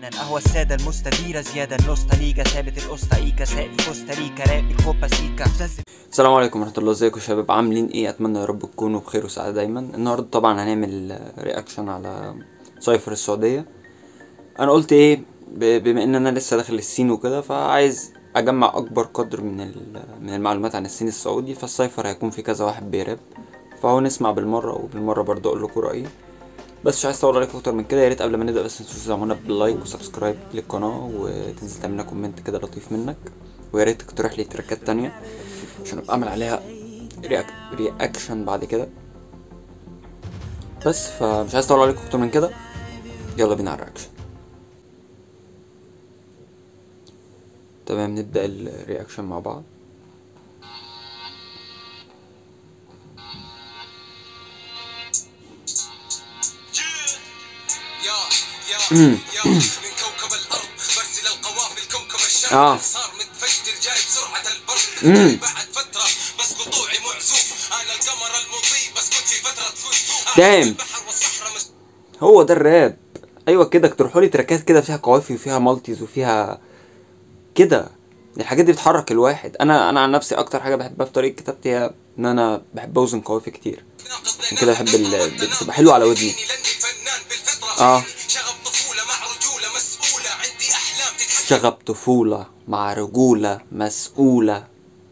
فنان قهوة السادة المستديرة زيادة النوستا ليجا ثابت القسطى ايكا ساق في كوستاريكا راب الكوبا سيكا مزز السلام عليكم ورحمة الله ازيكم يا شباب عاملين ايه اتمنى يا رب تكونوا بخير وسعادة دايما النهاردة طبعا هنعمل رياكشن على سايفر السعودية انا قلت ايه ب- بما ان انا لسه داخل الصين وكده فعايز اجمع اكبر قدر من ال- من المعلومات عن الصين السعودي فالسايفر هيكون في كذا واحد بيراب فهو نسمع بالمرة وبالمرة برضه اقول لكم رأيي بس مش عايز اطول عليكم اكتر من كده يا ريت قبل ما نبدا بس متنسوش تدعمونا باللايك وسبسكرايب للقناه وتنزل تعمل لنا كومنت كده لطيف منك ويا ريت تقترح لي تراكات تانية عشان ابقى اعمل عليها رياك... رياكشن بعد كده بس فمش عايز اطول عليكم اكتر من كده يلا بينا على الرياكشن تمام نبدا الرياكشن مع بعض يا يا يا من كوكب الارض برسل القوافل كوكب الشرق آه. صار متفجر جاي بسرعه البرق مم. بعد فتره بس قطوعي معزوف انا القمر المضيء بس كنت في فتره كسوف دايم. البحر والصحراء مس... هو ده الراب ايوه كده اقترحوا لي تراكات كده فيها قوافي وفيها مالتيز وفيها كده الحاجات دي بتحرك الواحد انا انا عن نفسي اكتر حاجه بحبها في طريقه كتابتي هي ان انا بحب اوزن قوافي كتير عشان كده بحب ال- بتبقى حلوة على ودني. لاني فنان بالفطره آه. فيني شغف طفوله مع رجوله مسؤوله عندي احلام تتحقق شغب طفوله مع رجوله مسؤوله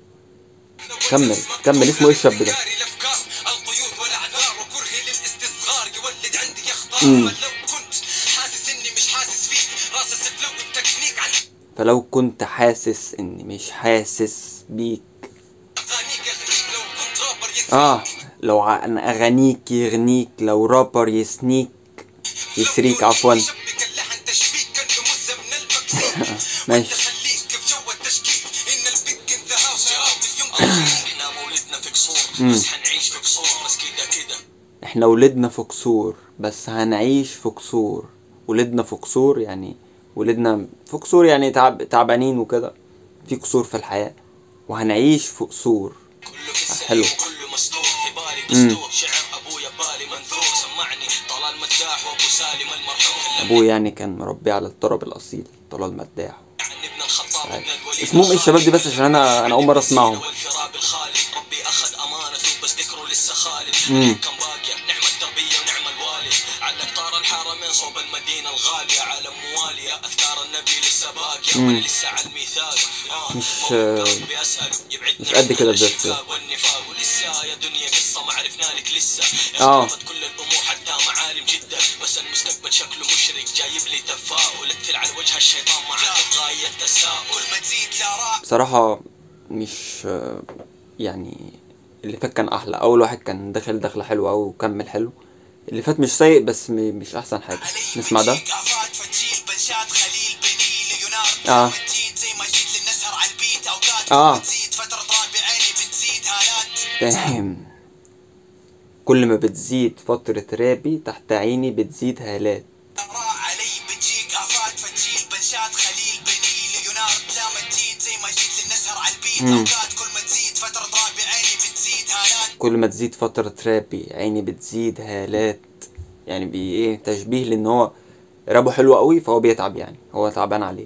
كمل كمل اسمه ايه الشاب ده أفكاري الأفكار القيود والأعذار وكرهي للاستصغار يولد عندي أخطار مم. لو كنت حاسس إني مش حاسس فيك راس السفلو بتكنيك عن فلو كنت حاسس اني مش حاسس بيك أغانيك يغنيك لو كنت رابر يثنيك اه لو عن اغانيك يغنيك لو رابر يسنيك يسريك عفوا شبك اللحن تشبيك كأنه مزة من المكسيك ماشي خليك في جو التشكيك إن البيك إن ذا هاوس اليوم إحنا مولدنا في قصور مم. بس حنعيش في قصور بس كده كده احنا ولدنا في قصور بس هنعيش في قصور ولدنا في قصور يعني ولدنا في قصور يعني تعب تعبانين وكده في قصور في الحياة وهنعيش في قصور كله في حلو. السليم وكله مستور في بالي مم. دستور شعر ابويا بالي منثور سمعني طلال مداح وابو سالم المرحوم ابوي يعني كان مربي على الطرب الاصيل طلال مداح عن ابن الخطاب طيب. ابن الوليد اسمهم ايه الشباب دي بس عشان انا انا اول مره اسمعهم والفراب الخالد ربي اخذ امانته بس ذكره لسه خالد مم. كان باقية نعم التربية ونعم الوالد على قطار الحرمين صوب المدينة الغالية عالم موالية اذكار النبي لسه باقية مم. وانا لسه على الميثاق آه، مش- هو قلبي أسأله يبعدني مش قد عن كده الدرس الاشتقاق والنفاق ولسه يا دنيا قصة ما عرفنا لك لسه آه. اختلفت كل الامور حتى معالم جدا بس المستقبل شكله مشرق جايب لي تفاؤل اقفل على وجه الشيطان مع غاية تساؤل ما تزيد لا بصراحة مش يعني اللي فات كان احلى اول واحد كان داخل دخلة حلوة أوي وكمل حلو اللي فات مش سيء بس م- مش احسن حاجة نسمع ده آفات فتشيل بنشات خليل بني ليوناردو آه. لما تزيد زي ما جيت للنسهر على البيت اوقات آه. لما تزيد فترة رابع عيني بتزيد هالات فاهم كل ما بتزيد فترة رابي تحت عيني بتزيد هالات راء علي بتجيك آفات فتشيل بنشات خليل بني ليوناردو لما تزيد زي ما جيت للنسهر على البيت مم. اوقات كل ما تزيد فترة رابع عيني بتزيد هالات كل ما تزيد فترة رابي عيني بتزيد هالات يعني بي ايه تشبيه لان هو رابه حلو قوي فهو بيتعب يعني هو تعبان عليه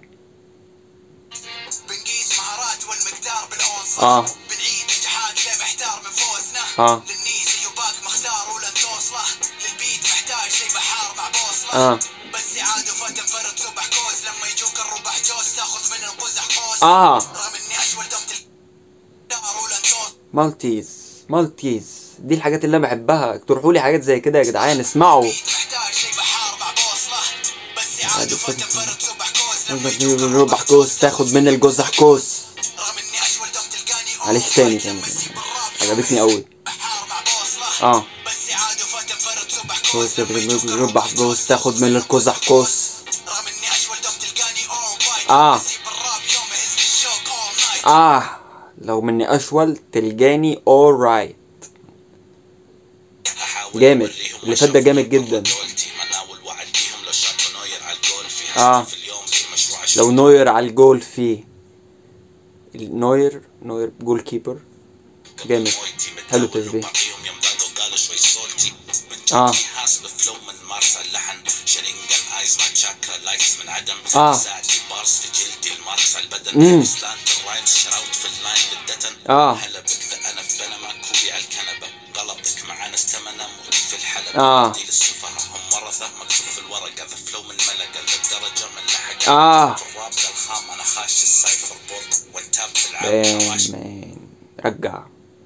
بنقيس مهارات والمقدار بالأونصة آه. بنعيد نجاحات ليه محتار من فوزنا آه. للنيس يباك مختار ولن توصله للبيت محتاج زي بحار مع بوصلة آه. بس يعاد فتنفرد صبح كوز لما يجوك الربح جوز تاخذ من القزح قوس اه رغم اني اشول دمت الدار ولن توصل مالتيز مالتيز دي الحاجات اللي انا بحبها اقترحوا لي حاجات زي كده يا جدعان اسمعوا بيت محتاج زي بحار مع بوصلة بس يعاد عادي فتن- فتنفرد صبح كوز لما يجوك الربح ربح كوس تاخد من الجزح كوس رغم اني اشول دمت تلقاني معلش تاني تاني عجبتني قوي بحار مع بوصلة اه بس يعاد فتنفرد صبح كوس كوز لما يجوك ربح كوس تاخد من القزح كوس رغم اني اشول دم تلقاني اول بايت آه. بس بالراب يوم يهزني الشوق اول نايت اه لو مني اشول تلقاني alright جامد. اللي فات ده جامد جدا. آه. لو نوير على الجول فيه نوير نوير جول كيبر جامد حلو التشبيه اه آه. حاسب فلو من مارس اللحن شرينجن ايز مع تشاكرا لايكس من العدم آه. ساعتي بارس في جلدي الماركس على البدن مم. سلانت الرايمز شراوت في اللاين بالدتن آه. هلا بك ذا انا في بنما كوبي على الكنبه غلطك معانا استمنى مودي في الحلبة آه. مودي للسفهاء هم ورثه مكتوب في الورقه ذا فلو من ملقه للدرجه من لحق آه. في الراب ذا الخام انا خاش السايفر بورد وانتاب في العاب دام رواش. مان رجع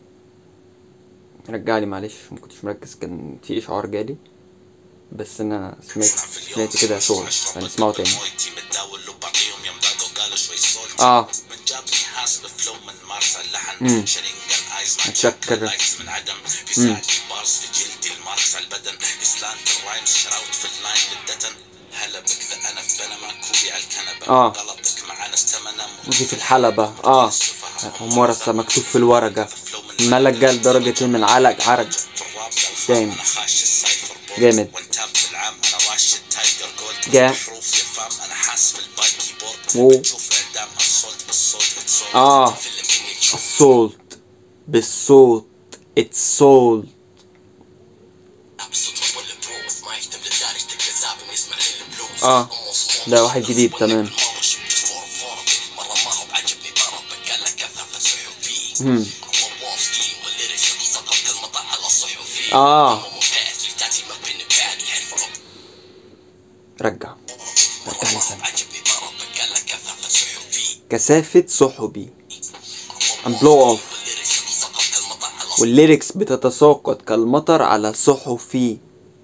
رجع لي معلش ما كنتش مركز كان في اشعار جالي بس انا سمعت سمعت كده شغل هنسمعه تاني مويتي متداول له بعطيهم يوم دادو قالوا شوي صوت اه من جابني حاسب فلو من مارس على اللحن مم. شرينجان ايز مع أتشكر. تشوك لايكس من عدم في ساعتي بارس في جلدي الماركس على البدن اسلانت الرايمز شراوت في اللاين بالدتن هلا بك ذا انا في بنما كوبي على الكنبه آه. غلطك معانا استمنى ودي في الحلبة اه هم ورثة مكتوب في الورقة ملقة لدرجة من علق عرج دايم. جامد. وانتاب في العام انا راشد تايجر جولد جا. حروف يا فام انا حاسب الباي كيبورد واو. بتشوف اعدام الصوت بالصوت اتصول آه. فيلم اني تشوف الصوت بالصوت اتسولد ابسط ولا بروف ما يهتم للدارج الكذاب يسمع للبلوز آه. ده واحد جديد تمام. مرة ما هو بعجبني ضرب قال لك كثافة صحفي مم. ووفسكي والليركس سقط المطع على الصحفي آه. ممتاز لتاتي ما بين باني حرف رجع رجع لي سنة عجبني ضرب قال لك كثافة صحفي كثافة سحبي I'm blow off والليركس سقط المطع على والليركس بتتساقط كالمطر على صحفي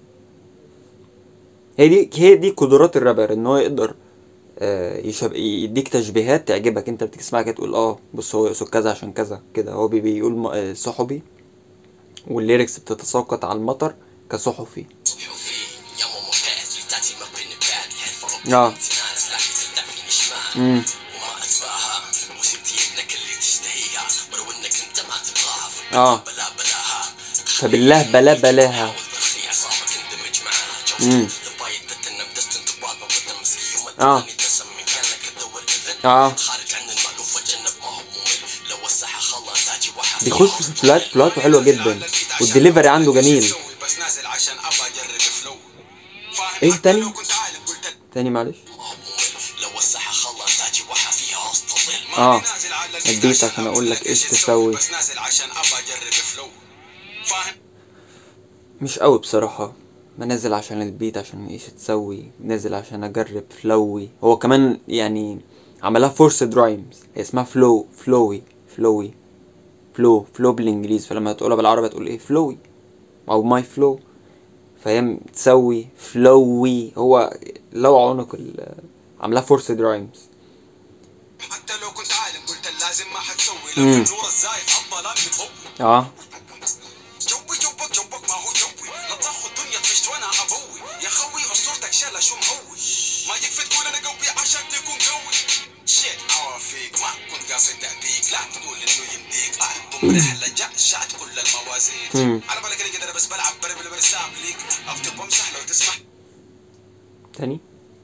هي دي هي دي قدرات الرابر ان هو يقدر آه، يشب... يديك تشبيهات تعجبك انت بتسمعها كده تقول اه بص هو يقصد كذا عشان كذا كده هو بي- بيقول م- آه، صحبي والليركس بتتساقط على المطر كصحفي صحفي يا ممتاز لتاتي ما بين باني حرف آه. ناس لكن تدفني شمال امم وما اتباها وسبتي ابنك اللي تشتهيها ولو انك انت ما تبغاها اه بلا بلاها فبالله بلا بلاها والبخي عصامك اندمج معاها مم. البايت بتنم دستن تبعد ما بدنا مسكي يوم آه. الثاني دسم من كانك تدور اذن اه خارج عن المألوف وتجنب ما هو ممل لو وسعها خلاص تاجي وحف بيخش في فلات فلاته حلوه جدا والدليفري عنده جميل بس نازل عشان ابى اجرب فلو فاهم إيه حتى تاني؟ لو كنت عالم قلت تاني معلش ما هو ممل لو وسعها خلاص تاجي وحف فيها استظل اه اديت عشان اقول لك ايش تسوي بس نازل عشان ابى اجرب فلو فاهم مش قوي بصراحة ما نازل عشان البيت عشان ايش تسوي نازل عشان اجرب فلوي هو كمان يعني عملها فورسد رايمز هي اسمها فلو فلوي فلوي فلو فلو بالانجليزي فلما تقولها بالعربي تقول ايه فلوي او ماي فلو فهي تسوي فلوي هو لو عنق ال عملها فورسد رايمز حتى لو كنت عالم قلت لازم ما حتسوي مم. لو في النور الزايد عالظلام بتضوي اه جوي جوك جوك ما هو جوي لا تاخذ دنيا طفشت وانا ابوي يا خوي اسطورتك شالة شو مهوي ما يكفي تقول انا قوي عشان تكون قوي شيت عوافيك ما كنت قاصد تأذيك لا تقول انه يمديك البوم رحلة جعشعت كل مم. الموازين على بالك اني كده بس بلعب برمي برسام ليك اكتب وامسح لو تسمح تاني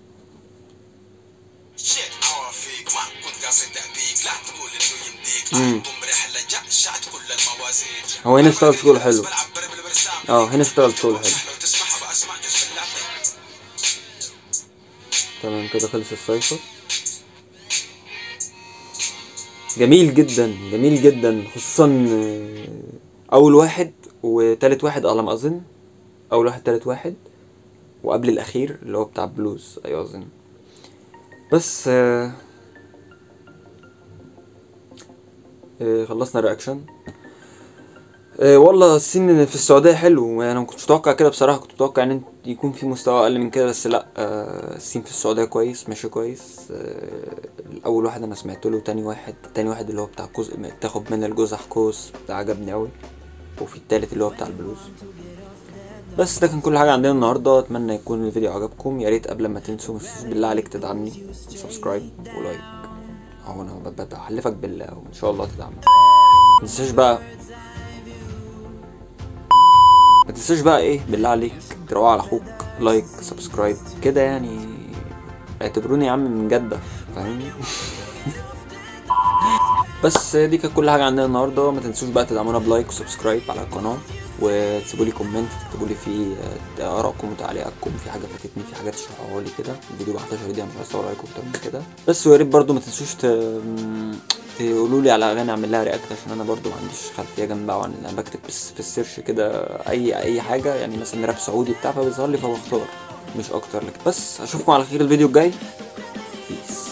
شيت عوافيك ما كنت قاصد تأذيك لا تقول انه يمديك مم. البوم رحلة جعشعت كل الموازين هو هنا اشتغل سولو حلو بلعب برمي برسام اه هنا اشتغل سولو حلو لو تسمعها بقى اسمع بسم الله تمام كده خلص السايفر جميل جدا جميل جدا خصوصا آه، اول واحد وتالت واحد على ما اظن اول واحد تالت واحد وقبل الاخير اللي هو بتاع بلوز ايوه اظن بس آه، آه، خلصنا رياكشن آه، والله السين في السعودية حلو يعني انا ما كنتش متوقع كده بصراحة كنت متوقع ان انت يكون في مستوى اقل من كده بس لا آه، السين في السعودية كويس ماشي كويس آه، اول واحد انا سمعت له تاني واحد تاني واحد اللي هو بتاع جزء تاخد من الجزح كوس ده عجبني قوي وفي التالت اللي هو بتاع البلوز بس ده كان كل حاجة عندنا النهاردة اتمنى يكون الفيديو عجبكم يا ريت قبل ما تنسوا متنسوش بالله عليك تدعمني سبسكرايب ولايك اهو انا ب- ب- بحلفك بالله وان شاء الله تدعمني متنساش بقى ما تنساش بقى ايه بالله عليك تروح على اخوك لايك سبسكرايب كده يعني اعتبروني يا عم من جدة فاهمني بس دي كانت كل حاجة عندنا النهاردة ما تنسوش بقى تدعمونا بلايك وسبسكرايب على القناة وتسيبوا لي كومنت تكتبوا لي فيه آه، ارائكم وتعليقاتكم في حاجه فاتتني في حاجات تشرحوها لي كده الفيديو ب 11 دقيقه مش عايز اطول عليكم اكتر من كده بس ويا ريت برضو ما تنسوش ت... تقولوا لي على اغاني اعمل لها رياكت عشان انا برضو ما عنديش خلفيه جامده عن انا بكتب بس في السيرش كده اي اي حاجه يعني مثلا راب سعودي بتاع فبيظهر لي فبختار مش اكتر لكن بس اشوفكم على خير الفيديو الجاي بيس